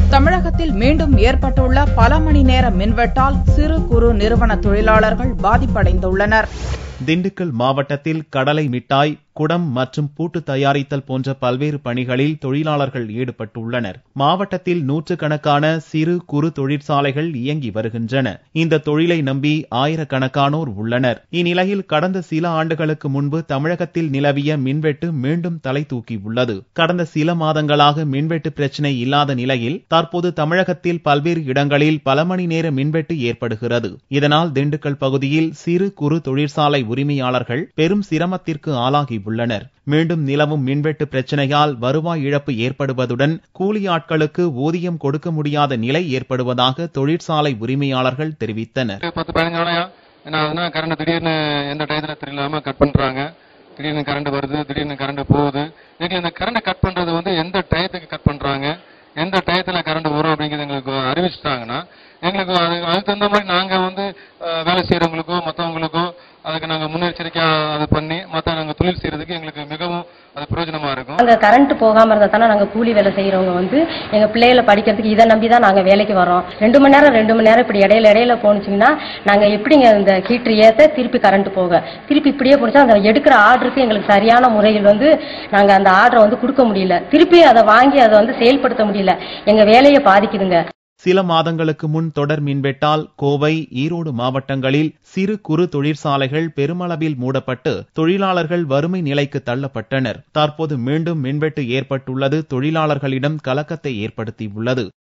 தமிழகத்தில் மீண்டும் ஏற்பட்டுள்ள பல மணி நேர மின்வெட்டால் சிறு குறு நிறுவன தொழிலாளர்கள் பாதிப்படைந்துள்ளனர் திண்டுக்கல் மாவட்டத்தில் கடலை மிட்டாய் குடம் மற்றும் பூட்டு தயாரித்தல் போன்ற பல்வேறு பணிகளில் தொழிலாளர்கள் ஈடுபட்டுள்ளனர் மாவட்டத்தில் நூற்றுக்கணக்கான சிறு குறு தொழிற்சாலைகள் இயங்கி வருகின்றன இந்த தொழிலை நம்பி ஆயிரக்கணக்கானோர் உள்ளனர் இந்நிலையில் கடந்த சில ஆண்டுகளுக்கு முன்பு தமிழகத்தில் நிலவிய மின்வெட்டு மீண்டும் தலை தூக்கியுள்ளது கடந்த சில மாதங்களாக மின்வெட்டு பிரச்சினை இல்லாத நிலையில் தற்போது தமிழகத்தில் பல்வேறு இடங்களில் பல மணி நேர மின்வெட்டு ஏற்படுகிறது இதனால் திண்டுக்கல் பகுதியில் சிறு குறு தொழிற்சாலை உரிமையாளர்கள் பெரும் சிரமத்திற்கு ஆளாகி உள்ளனர் மீண்டும் நிலவும் மின்வெட்டு பிரச்சனையால் வருவாய் இழப்பு ஏற்படுவதுடன் கூலி ஆட்களுக்கு ஊதியம் கொடுக்க முடியாத நிலை ஏற்படுவதாக தொழிற்சாலை உரிமையாளர்கள் தெரிவித்தனர் பத்து பதினஞ்சு நாளையா என்ன ஆகுதுன்னா கரண்ட் திடீர்னு எந்த டயத்துல தெரியலாம கட் பண்றாங்க திடீர்னு கரண்ட் வருது திடீர்னு கரண்ட் போகுது எங்களுக்கு இந்த கரண்ட் கட் பண்றது வந்து எந்த டயத்துக்கு கட் பண்றாங்க எந்த டயத்துல கரண்ட் வரும் அப்படிங்கிறது எங்களுக்கு அறிவிச்சிட்டாங்கன்னா எங்களுக்கு அது அதுக்கு தகுந்த மாதிரி நாங்க வந்து அஹ், வேலை செய்யறவங்களுக்கோ மற்றவங்களுக்கோ அதுக்கு நாங்க முன்னெச்சரிக்கையா அது பண்ணி மற்ற நாங்க தொழில் செய்யறதுக்கு எங்களுக்கு மிகவும் அது பிரயோஜனமா இருக்கும் அங்க கரண்ட் போகாம இருந்தா தானே நாங்க கூலி வேலை செய்யறவங்க வந்து எங்க பிள்ளைகளை படிக்கிறதுக்கு இதை நம்பி தான் நாங்க வேலைக்கு வரோம் ரெண்டு மணி நேரம் ரெண்டு மணி நேரம் இப்படி இடையில இடையில போனுச்சுங்கன்னா நாங்க எப்படிங்க இந்த ஹீட்டர் ஏத்த திருப்பி கரண்ட் போக திருப்பி இப்படியே போனுச்சா அந்த எடுக்கிற ஆர்டருக்கு எங்களுக்கு சரியான முறையில் வந்து நாங்க அந்த ஆர்டரை வந்து கொடுக்க முடியல திருப்பி அதை வாங்கி அதை வந்து செயல்படுத்த முடியல எங்க வேலையை பாதிக்குதுங்க சில மாதங்களுக்கு முன் தொடர் மின்வெட்டால் கோவை ஈரோடு மாவட்டங்களில் சிறு குறு தொழிற்சாலைகள் பெருமளவில் மூடப்பட்டு தொழிலாளர்கள் வறுமை நிலைக்கு தள்ளப்பட்டனர் தற்போது மீண்டும் மின்வெட்டு ஏற்பட்டுள்ளது தொழிலாளர்களிடம் கலக்கத்தை ஏற்படுத்தியுள்ளது